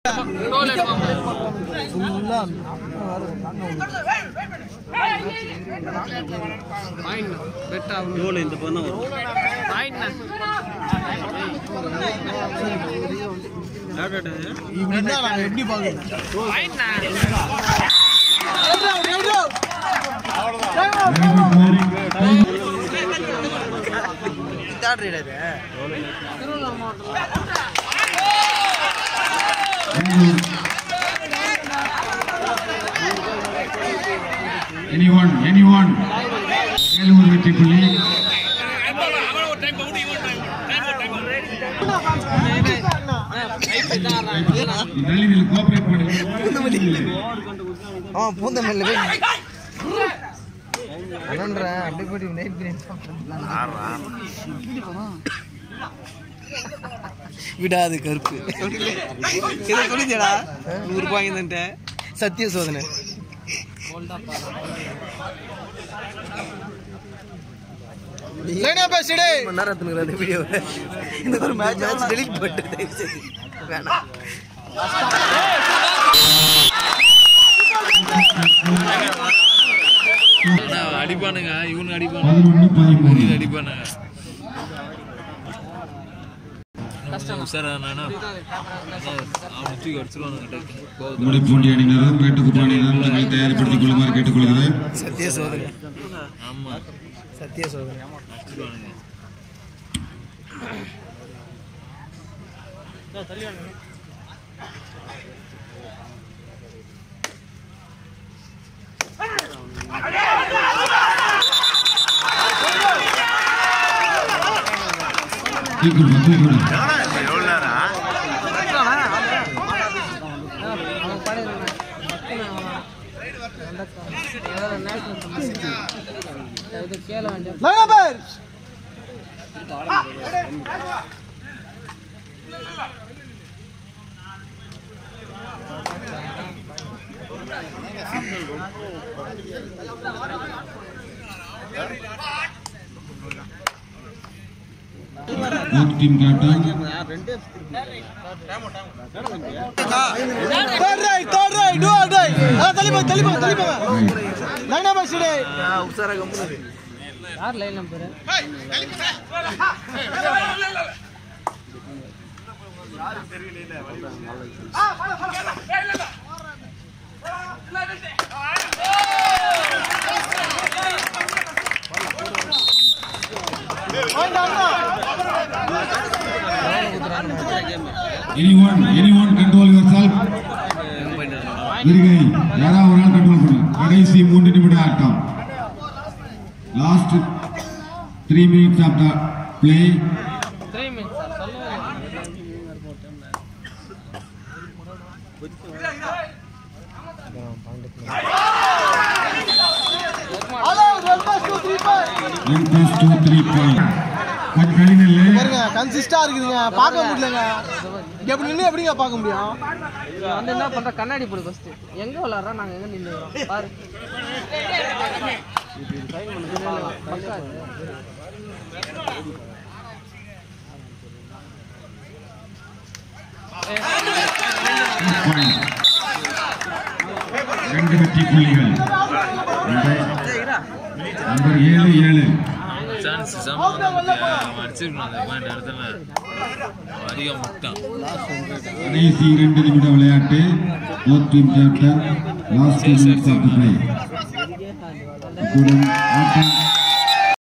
இவ்வளோ இந்த பக்கம் தான் வரும் ஆடாடா. இப்படின்னா நாங்க எப்படி பாக்குறது anyone anyone வேலூர் வெற்றி புள்ளி நளினில் கோஆபரேட் பண்ணி அவன் பூந்த மேல போய் அண்ணன்றேன் அப்படி போயிட்டு நைட் பிரியாணி விடாது கருப்பு இதை குடிச்சடா நூறு ரூபாய் தன்ட்ட சத்திய சோதனை மணி நேரத்துக்கு அந்த வீடியோ இந்த ஒரு மேட்ச் மேட்ச் டெலிட் பண்ணிட்டு தயவு செய்து வேணாம் அடிப்பானுங்க இவனுக்கு அடிப்பானுங்க பதினொன்று பதிமூணு அடிப்பானுங்க உஷாரானா அவன் தூக்கி அடிச்சிருவானுங்க டக்குன்னு. கோவத்துல. முடிப்பூண்டி அணியினரும் மேட்டுக்குப்ப அணியினரும் தங்களை தயார்படுத்திக் கொள்ளுமாறு கேட்டுக்கொள்கிறேன் சத்திய சோதனை ஆமா சத்திய சோதனை அடிச்சிருவானுங்க தூக்குப்பா தூக்குடா both team captain Third right, third right, do or die. ஆ, தள்ளி போங்க, தள்ளி போங்க, தள்ளி போங்க. Line up ஆ, சுடே. anyone anyone control yourself இருகை யாராவது ஒரு ஆள் கண்ட்ரோல் பண்ணுங்க கடைசி மூன்று நிமிட ஆட்டம் last three minutes of the play Hello, one pass, two, three pass. One plus two three point கொஞ்சம் கழினல்ல பாருங்க கன்சிஸ்டா இருக்குதுங்க பார்க்க முடியலங்க இங்க எப்படி நின்று எப்படிங்க பார்க்க முடியும் இவன் வந்து என்ன பண்ற கண்ணாடி போடு ஃபர்ஸ்ட் எங்க விளாடுறா நாங்க எங்க நின்று பாரு பக்கா இது. பாயிண்ட் ரெண்டு வெற்றி புள்ளிகள் நம்பர் ஏழு ஏழு சான்ஸ் செம வந்து அவன் அடிச்சிருக்கணும் அந்த மாதிரி இடத்துல அவன் அதிகம் முட்டான் கடைசி இரண்டு நிமிட விளையாட்டு both team captain last minutes of the play இத்துடன் ஆட்டம்